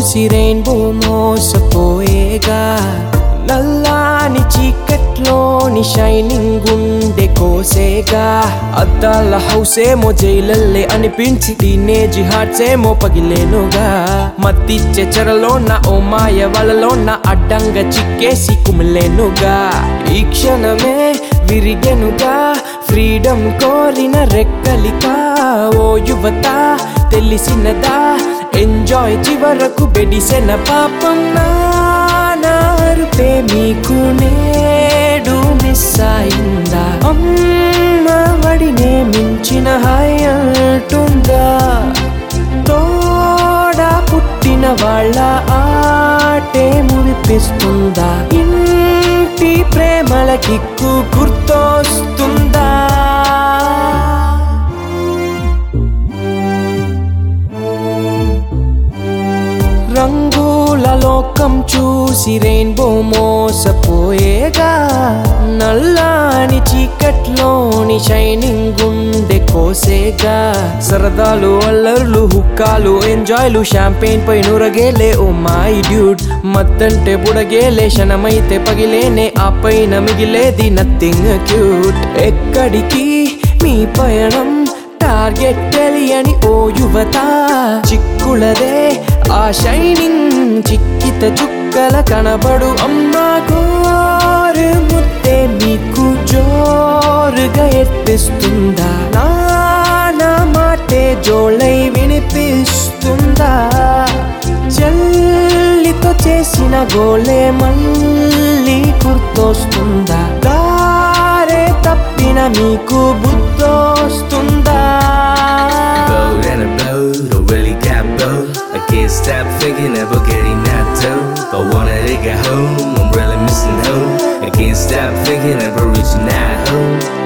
చూసి రెయిన్బో మోసపోయేగా నల్లాని చీకట్లోని షైనింగ్ గుండె కోసేగా అద్దాల హౌస్ ఏమో జైలల్లే అనిపించి టీనేజ్ హార్ట్స్ ఏమో పగిలేనుగా మత్తిచ్చే చెరలో నా ఓ మాయ వలలో నా అడ్డంగా చిక్కేసి కుమిలేనుగా ఈ క్షణమే విరిగెనుగా ఫ్రీడమ్ కోరిన రెక్కలికా ఓ యువత తెలిసినదా ఎంజాయ్ చివరకు బెడిసెన పాపం నారుపే మీకు నేడు మిస్ అయిందా అమ్మ వడినే మించిన హాయ్ అంటుందా తోడా పుట్టిన వాళ్ళ ఆటే మురిపిస్తుందా ఇంటి ప్రేమల కిక్కు గుర్తొస్తుందా రంగుల లోకం చూసి రెయిన్బో మోసపోయేగా నల్లాని చీకట్లోని షైనింగ్ గుండె కోసేగా సరదాలు అల్లర్లు హుక్కాలు ఎంజాయ్లు షాంపెయిన్ పై నురగేలే ఓ మై డ్యూడ్ మత్తంటే బుడగేలే క్షణమైతే పగిలేనే ఆ పైన మిగిలేది నథింగ్ క్యూట్ ఎక్కడికి మీ పయనం టార్గెట్ తెలియని ఓ యువత చిక్కులదే ఆ షైనింగ్ చిక్కిత చుక్కల కనబడు అమ్మా గోరు ముద్దే మీకు జోరుగా ఎత్తిస్తుందా నానా మాటే జోళై వినిపిస్తుందా చెల్లితో చేసిన గోలే మళ్ళీ గుర్తొస్తుందా దారే తప్పిన మీకు బుద్ధొస్తుందా boat and a boat, or really got boat. I can't stop thinking about getting that dough. If I wanna take it home, I'm really missing home. I can't stop thinking about reaching that home.